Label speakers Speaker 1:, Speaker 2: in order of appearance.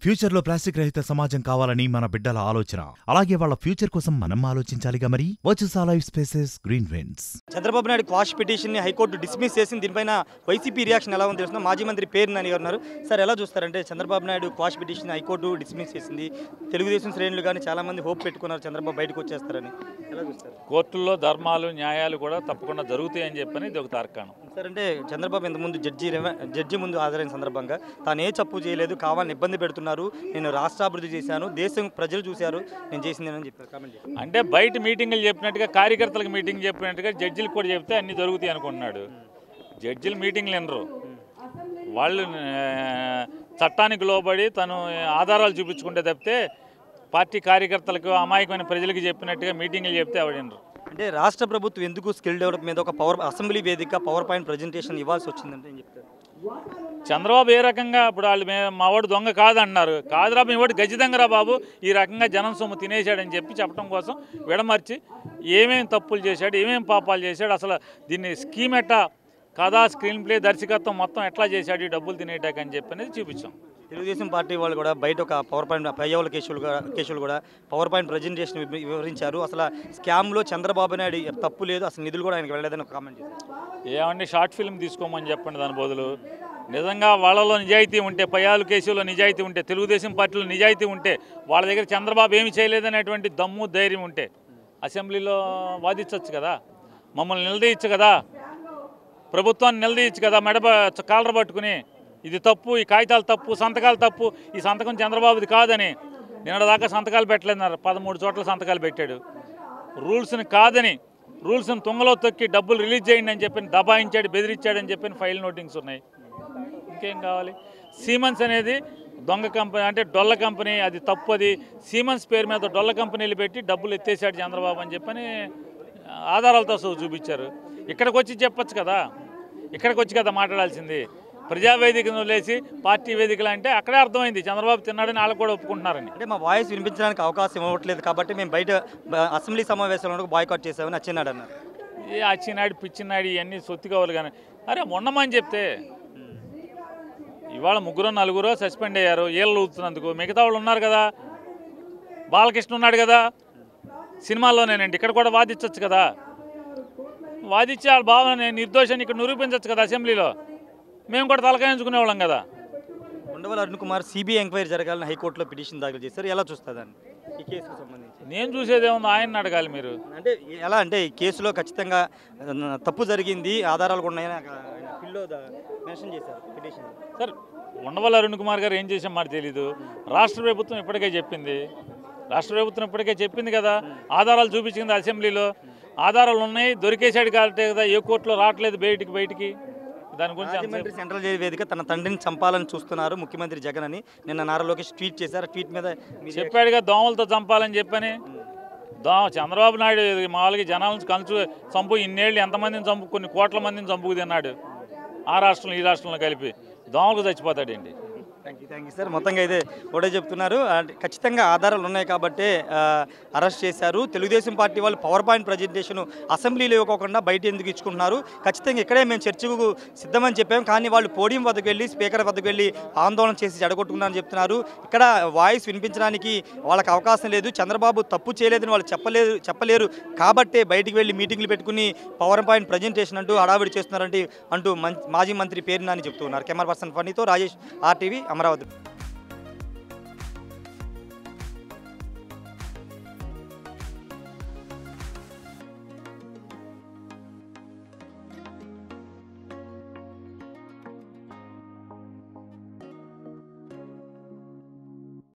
Speaker 1: future లో plastic రహిత సమాజం కావాలని మన బిడ్డల ఆలోచన అలాగే వాళ్ళ ఫ్యూచర్ కోసం మనం ఆలోచించాలిగా మరి వచ్చుసా life spaces green winds
Speaker 2: Chandrababu Naidu quash పిటిషన్ని హైకోర్టు డిస్మిస్ చేసింది దీనిపైన వైసీపీ రియాక్షన్ ఎలా ఉంది తెలుస్తున్నా మాజీ మంత్రి పేరు నాని గారు ఉన్నారు సార్ ఎలా చూస్తారంటే Chandrababu Naidu quash petition high court dismiss చేసింది తెలుగుదేశం శ్రేణులు కానీ చాలా మంది హోప్ పెట్టుకున్నారు చంద్రబాబు బయటకు వచ్చేస్తారని ఎలా చూస్తారు
Speaker 3: కోర్టుల్లో ధర్మాలు న్యాయాలు కూడా తప్పకుండా జరుగుతాయని చెప్పని ఇది ఒక తార్కాణం
Speaker 2: సార్ అంటే చంద్రబాబు ఇంతకుముందు జడ్జి రెవ- జడ్జి ముందు హాజరైన సందర్భంగా తాను ఏ తప్పు చేయలేదు కావాలని ఇబ్బంది పెడుతున్నారు నేను రాష్ట్రాభివృద్ధి చేశాను దేశం ప్రజలు చూశారు నేను చేసిందేనని చెప్పారు కామెంట్ చేశారు
Speaker 3: అంటే బయట మీటింగులు చెప్పినట్టుగా కార్యకర్తలకు మీటింగ్ చెప్పినట్టుగా జడ్జిలకు కూడా చెప్తే అన్ని జరుగుతాయి అనుకుంటున్నాడు జడ్జిలు మీటింగ్లు వినరు వాళ్ళు ఆ, చట్టానికి లోబడి తను ఆధారాలు చూపించుకుంటే తప్పితే పార్టీ కార్యకర్తలకు అమాయకమైన ప్రజలకు చెప్పినట్టుగా మీటింగ్లు చెప్తే ఎవరు వినరు
Speaker 2: అంటే రాష్ట్ర ప్రభుత్వం ఎందుకు స్కిల్ డెవలప్ మీద ఒక పవర్ అసెంబ్లీ వేదిక పవర్ పాయింట్ ప్రజెంటేషన్ ఇవ్వాల్సి వచ్చిందంటే ఏం చెప్తారు
Speaker 3: చంద్రబాబు ఏ రకంగా ఇప్పుడు వాళ్ళు మే మావాడు దొంగ కాదన్నారు కాదురా మీ వాడు గజిదంగరా బాబు ఈ రకంగా జనం సొమ్ము తినేశాడని చెప్పి చెప్పడం కోసం విడమర్చి ఏమేం తప్పులు చేశాడు ఏమేం పాపాలు చేశాడు అసలు దీన్ని స్కీమ్ ఎట్టా కథా స్క్రీన్ ప్లే దర్శకత్వం మొత్తం ఎట్లా చేశాడు ఈ డబ్బులు తినేటాక అని చెప్పి అనేది చూపించాం
Speaker 2: తెలుగుదేశం పార్టీ వాళ్ళు కూడా బయట ఒక పవర్ పాయింట్ పయ్యవుల కేసులు కూడా కేసులు కూడా పవర్ పాయింట్ ప్రజెంటేషన్ వివ- వివరించారు అసలు స్కామ్లో చంద్రబాబు నాయుడు తప్పు లేదు అసలు నిధులు కూడా ఆయనకి వెళ్ళలేదని ఒక కామెంట్ చేశారు
Speaker 3: ఏమంటే షార్ట్ ఫిల్మ్ తీసుకోమని చెప్పండి దాని బదులు నిజంగా వాళ్ళలో నిజాయితీ ఉంటే పయాలు కేసులో నిజాయితీ ఉంటే తెలుగుదేశం పార్టీలో నిజాయితీ ఉంటే వాళ్ళ దగ్గర చంద్రబాబు ఏమి చేయలేదనేటువంటి దమ్ము ధైర్యం ఉంటే అసెంబ్లీలో వాదించవచ్చు కదా మమ్మల్ని నిలదీయచ్చు కదా ప్రభుత్వాన్ని నిలదీయచ్చు కదా మెడ కాలర పట్టుకుని ఇది తప్పు ఈ కాగితాలు తప్పు సంతకాలు తప్పు ఈ సంతకం చంద్రబాబుది కాదని నిన్నటిదాకా సంతకాలు పెట్టలేదన్నారు పదమూడు చోట్ల సంతకాలు పెట్టాడు రూల్స్ని కాదని రూల్స్ని తుంగలో తొక్కి డబ్బులు రిలీజ్ చేయండి అని చెప్పి దబాయించాడు బెదిరించాడని చెప్పి ఫైల్ నోటింగ్స్ ఉన్నాయి ఇంకేం కావాలి సీమన్స్ అనేది దొంగ కంపెనీ అంటే డొల్ల కంపెనీ అది తప్పు అది సీమన్స్ పేరు మీద డొల్ల కంపెనీలు పెట్టి డబ్బులు ఎత్తేసాడు చంద్రబాబు అని చెప్పని ఆధారాలతో సహా చూపించారు ఇక్కడికి వచ్చి చెప్పొచ్చు కదా ఇక్కడికి వచ్చి కదా మాట్లాడాల్సింది ప్రజావేదికను వదిలేసి పార్టీ వేదికలు అంటే అక్కడే అర్థమైంది చంద్రబాబు తిన్నాడని వాళ్ళకు కూడా ఒప్పుకుంటున్నారని
Speaker 2: అంటే మా వాయిస్ వినిపించడానికి అవకాశం ఇవ్వట్లేదు కాబట్టి మేము బయట బ- అసెంబ్లీ సమావేశంలో బాయ్కాట్ చేసామని అచ్చెన్నాడు అన్నారు
Speaker 3: ఈ అచ్చినాడు పిచ్చినాడు ఇవన్నీ సొత్తి కావాలి కానీ అరే ఉండమని చెప్తే ఇవాళ ముగ్గురు నలుగురు సస్పెండ్ అయ్యారు ఏళ్ళు ఊతున్నందుకు మిగతా వాళ్ళు ఉన్నారు కదా బాలకృష్ణ ఉన్నాడు కదా సినిమాల్లోనేనండి ఇక్కడ కూడా వాదించవచ్చు కదా వాదించి వాళ్ళ భావన నేను నిర్దోషాన్ని ఇక్కడ నిరూపించవచ్చు కదా అసెంబ్లీలో మేము కూడా తలకాయించుకునేవాళ్ళం కదా
Speaker 2: ఉండవల్లి అరుణ్ కుమార్ సిబిఐ ఎంక్వైరీ జరగాలని హైకోర్టులో పిటిషన్ దాఖలు చేశారు ఎలా చూస్తారు దాన్ని ఈ కేసుకు సంబంధించి
Speaker 3: నేను చూసేదేముంది ఆయన అడగాలి మీరు
Speaker 2: అంటే ఎలా అంటే ఈ కేసులో ఖచ్చితంగా ఆ, తప్పు జరిగింది ఆధారాలు కూడా ఉన్నాయని ఆయన పిల్లో మెన్షన్ చేశారు పిటిషన్
Speaker 3: సార్ ఉండవల్లి అరుణ్ కుమార్ గారు ఏం చేసాం మాట తెలీదు రాష్ట్ర ప్రభుత్వం ఇప్పటికే చెప్పింది రాష్ట్ర ప్రభుత్వం ఇప్పటికే చెప్పింది కదా ఆధారాలు చూపించింది అసెంబ్లీలో ఆధారాలు ఉన్నాయి దొరికేశాడు కాబట్టి కదా ఏ కోర్టులో రావట్లేదు బయటికి బయటికి దాని గురించి అంతసేపు-
Speaker 2: రాజమండ్రి సెంట్రల్ జైలు వేదిక తన తండ్రిని చంపాలని చూస్తున్నారు ముఖ్యమంత్రి జగన్ అని నిన్న నారా లోకేష్ ట్వీట్ చేశారు ఆ ట్వీట్ మీద మీ
Speaker 3: చెప్పాడుగా దోమలతో చంపాలని చెప్పని దో చంద్రబాబు నాయుడు మామూలుగా జనాలను కలుచు చంపు ఇన్నేళ్ళు ఎంతమందిని చంపు కొన్ని కోట్ల మందిని చంపుకు తిన్నాడు ఆ రాష్ట్రంలో ఈ రాష్ట్రంలో కలిపి దోమలకు చచ్చిపోతాడండి
Speaker 2: thank you thank you sir మొత్తంగా అయితే ఒకటే చెప్తున్నారు అంటే ఖచ్చితంగా ఆధారాలు ఉన్నాయి కాబట్టి ఆ, అరెస్ట్ చేశారు తెలుగుదేశం పార్టీ వాళ్ళు పవర్ పాయింట్ ప్రజెంటేషన్ అసెంబ్లీలో ఇవ్వకుండా బయట ఎందుకు ఇచ్చుకుంటున్నారు ఖచ్చితంగా ఇక్కడే మేము చర్చకు సిద్ధమని చెప్పాం కానీ వాళ్ళు పోడియం వద్దకు వెళ్ళి స్పీకర్ వద్దకు వెళ్ళి ఆందోళన చేసి చెడగొట్టుకున్నారని చెప్తున్నారు ఇక్కడ వాయిస్ వినిపించడానికి వాళ్ళకి అవకాశం లేదు చంద్రబాబు తప్పు చేయలేదని వాళ్ళు చెప్పలేదు చెప్పలేరు కాబట్టే బయటికి వెళ్ళి మీటింగ్లు పెట్టుకుని పవర్ పాయింట్ ప్రజెంటేషన్ అంటూ హడావిడి చేస్తున్నారంటే అంటూ మం- మాజీ మంత్రి పేరు నాని చెప్తున్నారు కెమెరా పర్సన్ ఫనీతో రాజేష్ ఆర్టీవీ అమరావతి